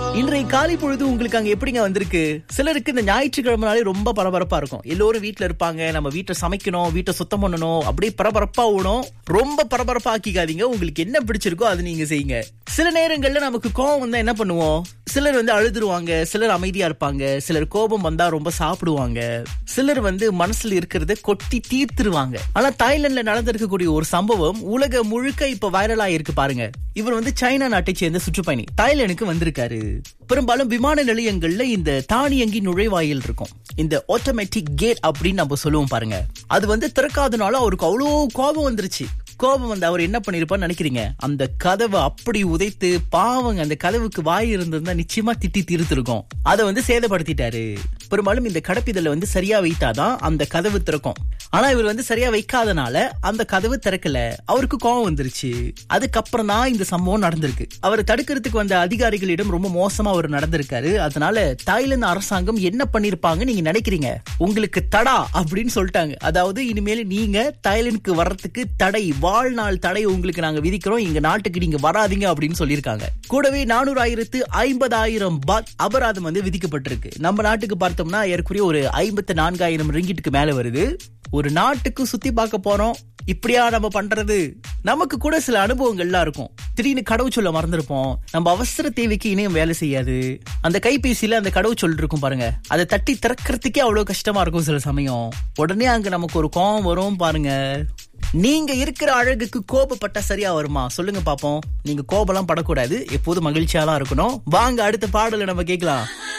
இன்றைய காலை பொழுது உங்களுக்கு அங்க எப்படிங்க வந்திருக்கு சிலருக்கு இந்த ஞாயிற்றுக்கிழமைனாலே ரொம்ப பரபரப்பா இருக்கும் எல்லோரும் வீட்ல இருப்பாங்க நம்ம வீட்டை சமைக்கணும் வீட்டை சுத்தம் பண்ணணும் அப்படியே பரபரப்பா ஓடும் ரொம்ப பரபரப்பா ஆக்கிக்காதீங்க உங்களுக்கு என்ன பிடிச்சிருக்கோ அது நீங்க செய்யுங்க சில நேரங்கள்ல நமக்கு கோபம் வந்தா என்ன பண்ணுவோம் சிலர் வந்து அழுதுருவாங்க சிலர் அமைதியா இருப்பாங்க சிலர் கோபம் வந்தா ரொம்ப சாப்பிடுவாங்க சிலர் வந்து மனசுல இருக்கிறத கொட்டி தீர்த்துருவாங்க ஆனா தாய்லாந்துல நடந்திருக்கக்கூடிய ஒரு சம்பவம் உலக முழுக்க இப்ப வைரலா இருக்கு பாருங்க இவர் வந்து சைனா நாட்டை சேர்ந்த சுற்றுப்பயணி தாய்லாந்துக்கு வந்திருக்காரு பெரும்பாலும் விமான நிலையங்கள்ல இந்த தானியங்கி நுழைவாயில் இருக்கும் இந்த ஆட்டோமேட்டிக் கேட் அப்படின்னு நம்ம சொல்லுவோம் பாருங்க அது வந்து திறக்காதனால அவருக்கு அவ்வளோ கோபம் வந்துருச்சு கோபம் வந்து அவர் என்ன பண்ணிருப்பான்னு நினைக்கிறீங்க அந்த கதவை அப்படி உதைத்து பாவங்க அந்த கதவுக்கு வாய் இருந்திருந்தா நிச்சயமா திட்டி தீர்த்திருக்கும் அதை வந்து சேதப்படுத்திட்டாரு பெரும்பாலும் இந்த கடப்பிதழ வந்து சரியா வைத்தாதான் அந்த கதவு திறக்கும் ஆனா இவர் வந்து சரியா வைக்காதனால அந்த கதவு திறக்கல அவருக்கு கோபம் வந்துருச்சு அதுக்கப்புறம் தான் இந்த சம்பவம் நடந்திருக்கு அவர் தடுக்கிறதுக்கு வந்த அதிகாரிகளிடம் ரொம்ப மோசமா அவர் நடந்திருக்காரு அதனால தாய்லாந்து அரசாங்கம் என்ன பண்ணிருப்பாங்க நீங்க நினைக்கிறீங்க உங்களுக்கு தடா அப்படின்னு சொல்லிட்டாங்க அதாவது இனிமேல் நீங்க தாய்லாந்துக்கு வர்றதுக்கு தடை வாழ்நாள் தடை உங்களுக்கு நாங்க விதிக்கிறோம் எங்க நாட்டுக்கு நீங்க வராதீங்க அப்படின்னு சொல்லியிருக்காங்க கூடவே நானூறு ஆயிரத்து ஐம்பதாயிரம் பாத் அபராதம் வந்து விதிக்கப்பட்டிருக்கு நம்ம நாட்டுக்கு பார்த்தோம்னா ஏற்குறைய ஒரு ஐம்பத்து நான்காயிரம் ரிங்கிட்டுக்கு மேல வருது ஒரு நாட்டுக்கு சுத்தி பார்க்க போறோம் இப்படியா நம்ம பண்றது நமக்கு கூட சில அனுபவங்கள்லாம் இருக்கும் திடீர்னு கடவுச்சொல்ல மறந்துருப்போம் நம்ம அவசர தேவைக்கு இணையம் வேலை செய்யாது அந்த கைபேசியில அந்த கடவுச்சொல் இருக்கும் பாருங்க அதை தட்டி திறக்கிறதுக்கே அவ்வளவு கஷ்டமா இருக்கும் சில சமயம் உடனே அங்க நமக்கு ஒரு கோபம் வரும் பாருங்க நீங்க இருக்கிற அழகுக்கு கோபப்பட்டா சரியா வருமா சொல்லுங்க பாப்போம் நீங்க கோபம்லாம் படக்கூடாது எப்போதும் மகிழ்ச்சியா தான் இருக்கணும் வாங்க அடுத்த பாடலை நம்ம கேட்கலாம்